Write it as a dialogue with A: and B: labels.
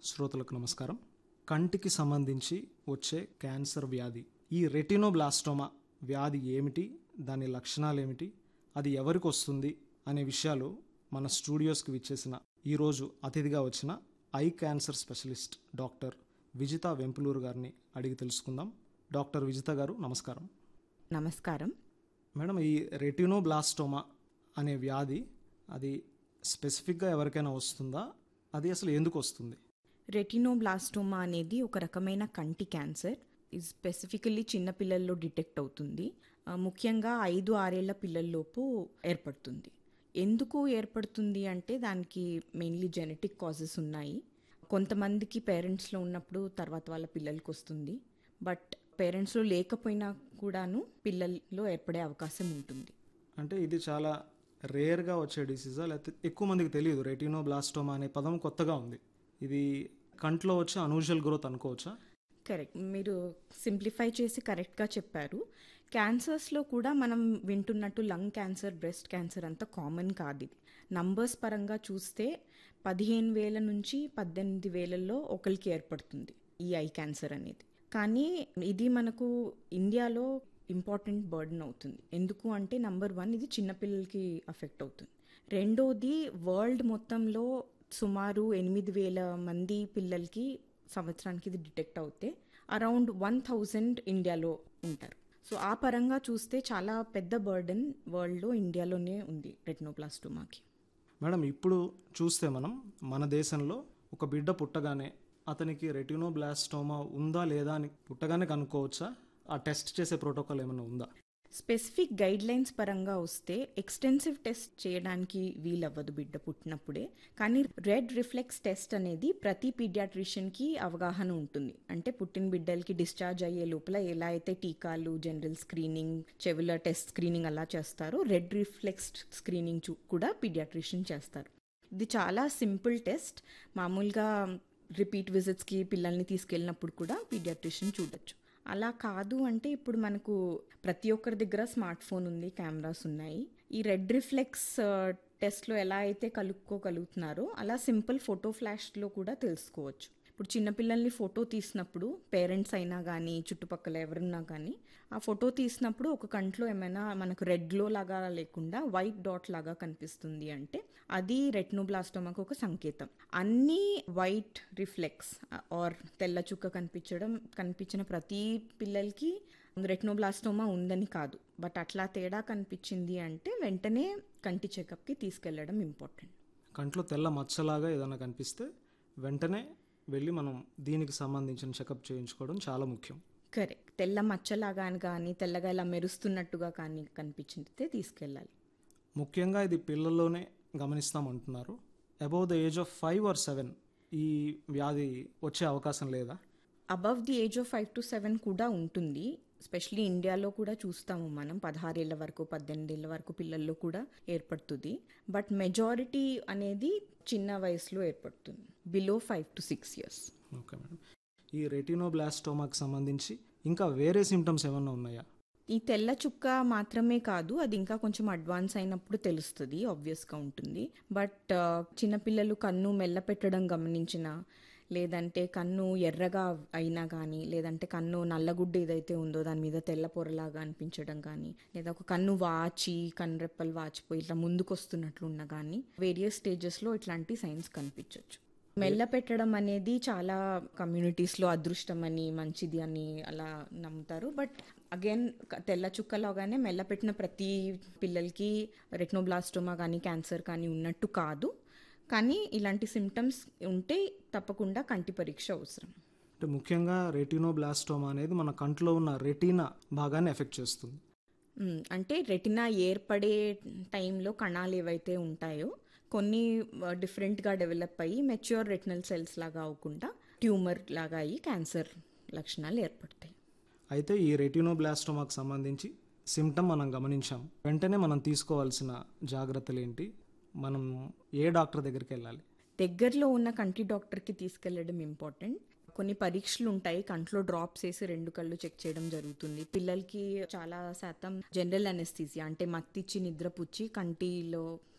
A: శ్రోతలకు నమస్కారం కంటికి సంబంధించి వచ్చే క్యాన్సర్ వ్యాధి ఈ రెటినోబ్లాస్టోమా వ్యాధి ఏమిటి దాని లక్షణాలు ఏమిటి అది ఎవరికి వస్తుంది అనే విషయాలు మన స్టూడియోస్కి విచ్చేసిన ఈరోజు అతిథిగా వచ్చిన eye cancer specialist doctor Vijitha Vempuluru గారిని అడిగి తెలుసుకుందాం డాక్టర్ విజిత గారు నమస్కారం
B: నమస్కారం
A: మేడం ఈ రెటినోబ్లాస్టోమా అనే వ్యాధి అది స్పెసిఫిక్గా ఎవరికైనా వస్తుందా అది అసలు ఎందుకు వస్తుంది
B: రెటినోబ్లాస్టోమా అనేది ఒక రకమైన కంటి క్యాన్సర్ ఇది స్పెసిఫికల్లీ చిన్నపిల్లల్లో డిటెక్ట్ అవుతుంది ఆ, ముఖ్యంగా ఐదు ఆరేళ్ల పిల్లల్లోపు ఏర్పడుతుంది ఎందుకు ఏర్పడుతుంది అంటే దానికి మెయిన్లీ జెనెటిక్ కాజెస్ ఉన్నాయి కొంతమందికి పేరెంట్స్లో ఉన్నప్పుడు తర్వాత వాళ్ళ పిల్లలకి వస్తుంది బట్ పేరెంట్స్లో లేకపోయినా కూడాను పిల్లల్లో ఏర్పడే అవకాశం ఉంటుంది
A: అంటే ఇది చాలా రేర్గా వచ్చే డిసీజా లేకపోతే ఎక్కువ మందికి తెలియదు రెటినోబ్లాస్టోమా అనే పదం కొత్తగా ఉంది ఇది కంట్లో వచ్చే అనూజువల్ గ్రోత్ అనుకోవచ్చా
B: కరెక్ట్ మీరు సింప్లిఫై చేసి కరెక్ట్గా చెప్పారు క్యాన్సర్స్లో కూడా మనం వింటున్నట్టు లంగ్ క్యాన్సర్ బ్రెస్ట్ క్యాన్సర్ అంత కామన్ కాదు ఇది నంబర్స్ పరంగా చూస్తే పదిహేను వేల నుంచి పద్దెనిమిది వేలల్లో ఒకరికి ఏర్పడుతుంది ఈ ఐ క్యాన్సర్ అనేది కానీ ఇది మనకు ఇండియాలో ఇంపార్టెంట్ బర్డన్ అవుతుంది ఎందుకు అంటే నంబర్ వన్ ఇది చిన్నపిల్లలకి అఫెక్ట్ అవుతుంది రెండోది వరల్డ్ మొత్తంలో సుమారు ఎనిమిది వేల మంది పిల్లలకి సంవత్సరానికి ఇది డిటెక్ట్ అవుతే అరౌండ్ వన్ థౌజండ్ ఇండియాలో ఉంటారు సో ఆ పరంగా చూస్తే చాలా పెద్ద బర్డన్ వరల్డ్లో ఇండియాలోనే ఉంది రెటినోప్లాస్టోమాకి
A: మేడం ఇప్పుడు చూస్తే మనం మన దేశంలో ఒక బిడ్డ పుట్టగానే అతనికి రెటినోబ్లాస్టోమా ఉందా లేదా అని పుట్టగానే కనుక్కోవచ్చా ఆ టెస్ట్ చేసే ప్రోటోకాల్ ఏమైనా ఉందా
B: స్పెసిఫిక్ గైడ్ లైన్స్ పరంగా వస్తే ఎక్స్టెన్సివ్ టెస్ట్ చేయడానికి వీలవ్వదు బిడ్డ పుట్టినప్పుడే కానీ రెడ్ రిఫ్లెక్స్ టెస్ట్ అనేది ప్రతి పీడియాట్రిషియన్కి అవగాహన ఉంటుంది అంటే పుట్టిన బిడ్డలకి డిశ్చార్జ్ అయ్యే లోపల ఎలా అయితే టీకాలు జనరల్ స్క్రీనింగ్ చెవుల టెస్ట్ స్క్రీనింగ్ అలా చేస్తారో రెడ్ రిఫ్లెక్స్ స్క్రీనింగ్ చూ- కూడా పీడియాట్రిషియన్ చేస్తారు ఇది చాలా సింపుల్ టెస్ట్ మామూలుగా రిపీట్ విజిట్స్కి పిల్లల్ని తీసుకెళ్ళినప్పుడు కూడా పీడియాట్రిషియన్ చూడొచ్చు అలా కాదు అంటే ఇప్పుడు మనకు ప్రతి ఒక్కరి దగ్గర స్మార్ట్ ఫోన్ ఉంది కెమెరాస్ ఉన్నాయి ఈ రెడ్ రిఫ్లెక్స్ టెస్ట్లో ఎలా అయితే కలుపుకోగలుగుతున్నారో అలా సింపుల్ ఫోటో ఫ్లాష్లో కూడా తెలుసుకోవచ్చు ఇప్పుడు చిన్నపిల్లల్ని ఫోటో తీసినప్పుడు పేరెంట్స్ అయినా కానీ చుట్టుపక్కల ఎవరున్నా కానీ ఆ ఫోటో తీసినప్పుడు ఒక కంట్లో ఏమైనా మనకు రెడ్లో లాగా లేకుండా వైట్ డాట్ లాగా కనిపిస్తుంది అంటే అది రెట్నోబ్లాస్టోమాకు ఒక సంకేతం అన్ని వైట్ రిఫ్లెక్స్ ఆర్ తెల్ల చుక్క కనిపించడం కనిపించిన ప్రతి పిల్లలకి రెట్నోబ్లాస్టోమా ఉందని కాదు బట్ అట్లా తేడా కనిపించింది అంటే వెంటనే కంటి చెకప్కి తీసుకెళ్లడం ఇంపార్టెంట్
A: కంట్లో తెల్ల మచ్చలాగా ఏదైనా కనిపిస్తే వెంటనే వెళ్ళి మనం దీనికి సంబంధించిన చెకప్ చేయించుకోవడం చాలా ముఖ్యం
B: కరెక్ట్ తెల్ల మచ్చలాగా కానీ తెల్లగా ఇలా మెరుస్తున్నట్టుగా కానీ కనిపించితే తీసుకెళ్ళాలి
A: ముఖ్యంగా ఇది పిల్లల్లోనే గమనిస్తామంటున్నారు above the age of five or seven ఈ వ్యాధి వచ్చే అవకాశం లేదా
B: above the age of five to seven కూడా ఉంటుంది ఎస్పెషలీ ఇండియాలో కూడా చూస్తాము మనం పదహారేళ్ల వరకు పద్దెనిమిదేళ్ల వరకు పిల్లల్లో కూడా ఏర్పడుతుంది బట్ మెజారిటీ అనేది చిన్న వయసులో ఏర్పడుతుంది below five to six years
A: okay madam ఈ రెటినోబ్లాస్టోమాకి సంబంధించి ఇంకా వేరే సిమ్టమ్స్ ఏమన్నా ఉన్నాయా
B: ఈ తెల్ల చుక్క మాత్రమే కాదు అది ఇంకా కొంచెం అడ్వాన్స్ అయినప్పుడు తెలుస్తుంది ఆబ్వియస్గా ఉంటుంది బట్ ఆ, చిన్నపిల్లలు కన్ను మెల్ల పెట్టడం గమనించిన లేదంటే కన్ను ఎర్రగా అయినా కానీ లేదంటే కన్ను నల్లగుడ్డ ఏదైతే ఉందో దాని మీద తెల్ల పొరలాగా అనిపించడం కానీ లేదా ఒక కన్ను వాచి కన్ను వాచిపోయి ఇట్లా ముందుకు వస్తున్నట్లు ఉన్నా కానీ వేరియస్ స్టేజెస్లో ఇట్లాంటి సైన్స్ కనిపించవచ్చు మెల్ల పెట్టడం అనేది చాలా కమ్యూనిటీస్లో అదృష్టం అని మంచిది అని అలా నమ్ముతారు బట్ అగైన్ తెల్ల చుక్కలాగానే మెల్ల పెట్టిన ప్రతి పిల్లలకి రెట్నోబ్లాస్టోమా కానీ క్యాన్సర్ కానీ ఉన్నట్టు కాదు కానీ ఇలాంటి సిమ్టమ్స్ ఉంటే తప్పకుండా కంటి పరీక్ష అవసరం
A: అంటే ముఖ్యంగా రెటినోబ్లాస్టోమా అనేది మన కంట్లో ఉన్న రెటీనా భాగాన్ని ఎఫెక్ట్ చేస్తుంది
B: మ్మ్. అంటే రెటినా ఏర్పడే టైంలో కణాలు ఏవైతే ఉంటాయో కొన్ని డిఫరెంట్గా డెవలప్ అయ్యి మెచ్యూర్ రెటినల్ సెల్స్ లాగా అవ్వకుండా ట్యూమర్ లాగా అయ్యి క్యాన్సర్ లక్షణాలు ఏర్పడతాయి
A: అయితే ఈ రెటినోబ్లాస్టోమాకి సంబంధించి సిమ్టమ్ మనం గమనించాం వెంటనే మనం తీసుకోవాల్సిన జాగ్రత్తలు ఏంటి మనం ఏ డాక్టర్ దగ్గరికి వెళ్ళాలి
B: దగ్గరలో ఉన్న కంటి డాక్టర్కి తీసుకెళ్లడం ఇంపార్టెంట్ కొన్ని పరీక్షలు ఉంటాయి కంట్లో డ్రాప్స్ వేసి రెండు కళ్ళు చెక్ చేయడం జరుగుతుంది పిల్లలకి చాలా శాతం జనరల్ అనెస్థీసియా అంటే మత్తిచ్చి నిద్రపుచ్చి కంటిలో